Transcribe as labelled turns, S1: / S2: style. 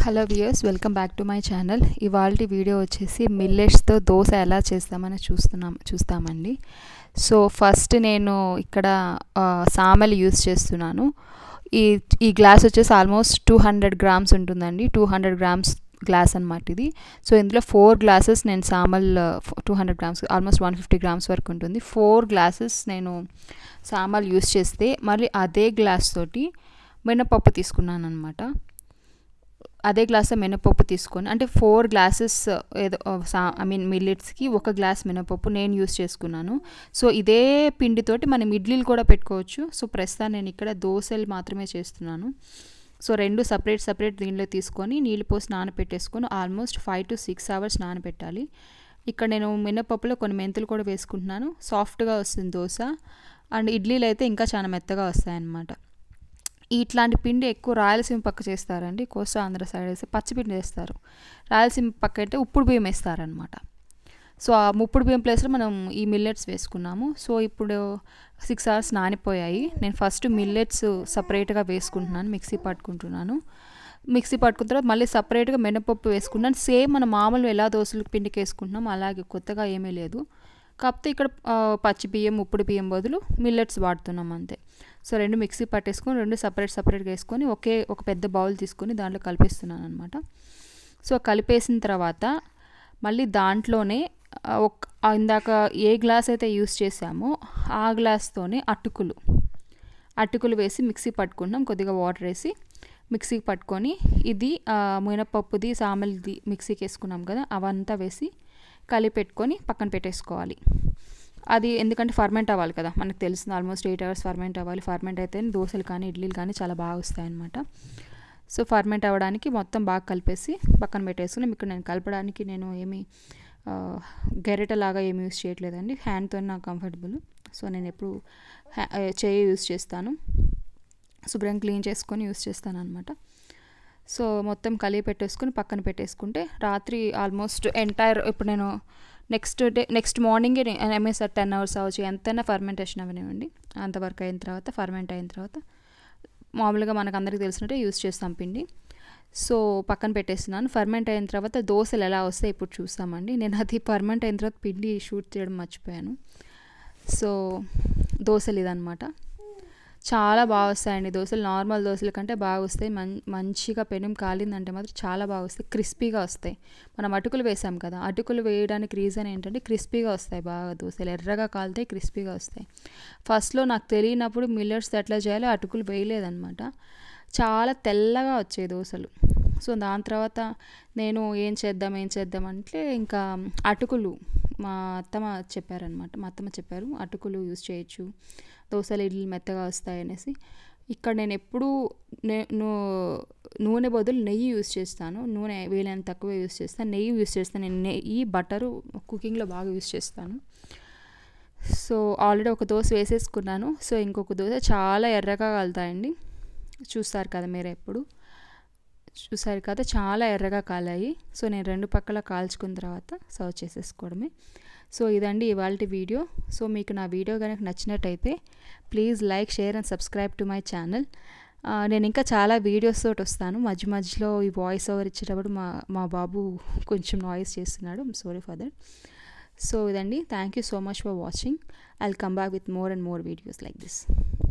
S1: hello viewers welcome back to my channel ఇవాళ video వచ్చేసి మిల్లెట్స్తో దోశ ఎలా చేస్తామని చూస్తున్నాం చూస్తామండి సో ఫస్ట్ నేను ఇక్కడ ఆ, సామెలు యూస్ చేస్తున్నాను ఈ ఈ గ్లాస్ వచ్చేసి ఆల్మోస్ట్ టూ హండ్రెడ్ గ్రామ్స్ ఉంటుందండి టూ హండ్రెడ్ గ్రామ్స్ గ్లాస్ అనమాట ఇది సో ఇందులో ఫోర్ గ్లాసెస్ నేను సామల్ two hundred grams almost one fifty grams వరకు ఉంటుంది ఫోర్ గ్లాసెస్ నేను సామాల్ యూస్ చేస్తే మళ్ళీ అదే గ్లాస్ తోటి మినపప్పు తీసుకున్నాను అనమాట అదే గ్లాస్ మినపప్పు తీసుకొని అంటే ఫోర్ గ్లాసెస్ ఏదో సా ఐ మీన్ మిల్లెట్స్కి ఒక గ్లాస్ మినపప్పు నేను యూస్ చేసుకున్నాను సో ఇదే పిండితోటి మనం ఇడ్లీలు కూడా పెట్టుకోవచ్చు సో ప్రస్తుతం నేను ఇక్కడ దోశలు మాత్రమే చేస్తున్నాను సో రెండు సపరేట్ సపరేట్ దీనిలో తీసుకొని నీళ్ళు పోసి నానబెట్టేసుకొని almost five to six hours నానబెట్టాలి ఇక్కడ నేను మినపప్పులో కొన్ని మెంతులు కూడా వేసుకుంటున్నాను సాఫ్ట్గా వస్తుంది దోశ అండ్ ఇడ్లీలు అయితే ఇంకా చాలా మెత్తగా వస్తాయన్నమాట ఇట్లాంటి పిండి ఎక్కువ రాయలసీమ పక్క చేస్తారండి కోస్తా ఆంధ్ర సైడ్ వేస్తే పచ్చిపిండి వేస్తారు రాయలసీమ పక్క అయితే ఉప్పుడు బియ్యం వేస్తారనమాట సో ఆ ముప్పుడు బియ్యం ప్లేస్లో మనం ఈ మిల్లెట్స్ వేసుకున్నాము సో ఇప్పుడు సిక్స్ అవర్స్ నానిపోయాయి నేను ఫస్ట్ మిల్లెట్స్ సపరేట్గా వేసుకుంటున్నాను మిక్సీ పట్టుకుంటున్నాను మిక్సీ పట్టుకున్న తర్వాత మళ్ళీ సపరేట్గా మినపప్పు వేసుకున్నాను సేమ్ మన మామూలు ఎలా దోశలు పిండికి వేసుకుంటున్నాం అలాగే కొత్తగా ఏమీ లేదు కాకపోతే ఇక్కడ పచ్చి బియ్యం ఉప్పుడు బియ్యం బదులు మిల్లెట్స్ వాడుతున్నాం అంతే సో రెండు మిక్సీ పట్టేసుకొని రెండు సపరేట్ సపరేట్గా వేసుకొని ఒకే ఒక పెద్ద బౌల్ తీసుకొని దాంట్లో కలిపేస్తున్నాను అనమాట సో కలిపేసిన తర్వాత మళ్ళీ దాంట్లోనే ఒక ఇందాక ఏ గ్లాస్ అయితే యూస్ చేసామో ఆ గ్లాస్తోనే అటుకులు అటుకులు వేసి మిక్సీ పట్టుకుంటాం కొద్దిగా వాటర్ వేసి మిక్సీకి పట్టుకొని ఇది మినపప్పుది సామల్ది మిక్సీకి వేసుకున్నాం కదా అవంతా వేసి కలిపెట్టుకొని పక్కన పెట్టేసుకోవాలి అది ఎందుకంటే ఫర్మెంట్ అవ్వాలి కదా మనకు తెలిసింది ఆల్మోస్ట్ ఎయిట్ అవర్స్ ఫర్మెంట్ అవ్వాలి ఫర్మెంట్ అయితే దోశలు కానీ ఇడ్లీలు కానీ చాలా బాగా వస్తాయి అనమాట సో ఫర్మెంట్ అవ్వడానికి మొత్తం బాగా కలిపేసి పక్కన పెట్టేసుకుని ఇక్కడ నేను కలపడానికి నేను ఏమి గెరెటలాగా ఏమి యూస్ చేయట్లేదండి హ్యాండ్తో నాకు కంఫర్టబుల్ సో నేను ఎప్పుడు చేయి యూస్ చేస్తాను శుభ్రం క్లీన్ చేసుకొని యూస్ చేస్తాను అనమాట సో మొత్తం కలిపి పెట్టేసుకుని పక్కన పెట్టేసుకుంటే రాత్రి ఆల్మోస్ట్ ఎంటైర్ ఇప్పుడు నేను నెక్స్ట్ డే నెక్స్ట్ మార్నింగే ఎంఎస్ టెన్ అవర్స్ అవ్వచ్చు ఎంతైనా ఫర్మెంటేషన్ అవనివ్వండి అంతవరకు అయిన తర్వాత ఫర్మెంట్ అయిన తర్వాత మామూలుగా మనకు అందరికీ తెలిసినట్టే యూస్ చేస్తాం పిండి సో పక్కన పెట్టేస్తున్నాను ఫర్మెంట్ అయిన తర్వాత దోశలు ఎలా వస్తాయి ఇప్పుడు చూస్తామండి నేను అది ఫర్మెంట్ అయిన తర్వాత పిండి షూట్ చేయడం మర్చిపోయాను సో దోశలు ఇదనమాట చాలా బాగా వస్తాయండి దోశలు నార్మల్ దోశల కంటే బాగా వస్తాయి మం మంచిగా పెనం కాలిందంటే మాత్రం చాలా బాగా వస్తాయి క్రిస్పీగా వస్తాయి మనం అటుకులు వేసాం కదా అటుకులు వేయడానికి రీజన్ ఏంటంటే క్రిస్పీగా వస్తాయి బాగా దోశలు ఎర్రగా కాలితే క్రిస్పీగా వస్తాయి ఫస్ట్లో నాకు తెలియనప్పుడు మిల్లర్స్ ఎట్లా చేయాలో అటుకులు వేయలేదనమాట చాలా తెల్లగా వచ్చాయి దోశలు సో దాని తర్వాత నేను ఏం చేద్దాం ఏం చేద్దాం అంటే ఇంకా అటుకులు మా అత్తమ్మ చెప్పారనమాట మా అత్తమ్మ చెప్పారు అటుకులు యూజ్ చేయొచ్చు దోశలు ఇడ్లీ మెత్తగా వస్తాయి అనేసి ఇక్కడ నేను ఎప్పుడూ నేను నూనె బదులు నెయ్యి యూస్ చేస్తాను నూనె వీలైనంత తక్కువ యూస్ చేస్తాను నెయ్యి యూస్ చేస్తాను నేను నెయ్యి బటరు కుకింగ్లో బాగా యూస్ చేస్తాను సో ఆల్రెడీ ఒక దోశ వేసేసుకున్నాను సో ఇంకొక దోశ చాలా ఎర్రగా కలుతాయండి చూస్తారు కదా మీరు ఎప్పుడు చూసారు కదా చాలా ఎర్రగా కాలాయి సో నేను రెండు పక్కల కాల్చుకున్న తర్వాత సర్వ్ చేసేసుకోవడమే సో ఇదండి ఇవాళ వీడియో సో మీకు నా వీడియో కనుక నచ్చినట్టయితే please like share and subscribe to my channel నేను ఇంకా చాలా వీడియోస్ తోటి వస్తాను మధ్య మధ్యలో ఈ వాయిస్ ఓవర్ ఇచ్చేటప్పుడు మా మా బాబు కొంచెం నాయిస్ చేస్తున్నాడు సారీ ఫర్ దట్ సో ఇదండి thank you so much for watching I come back with more and more videos like this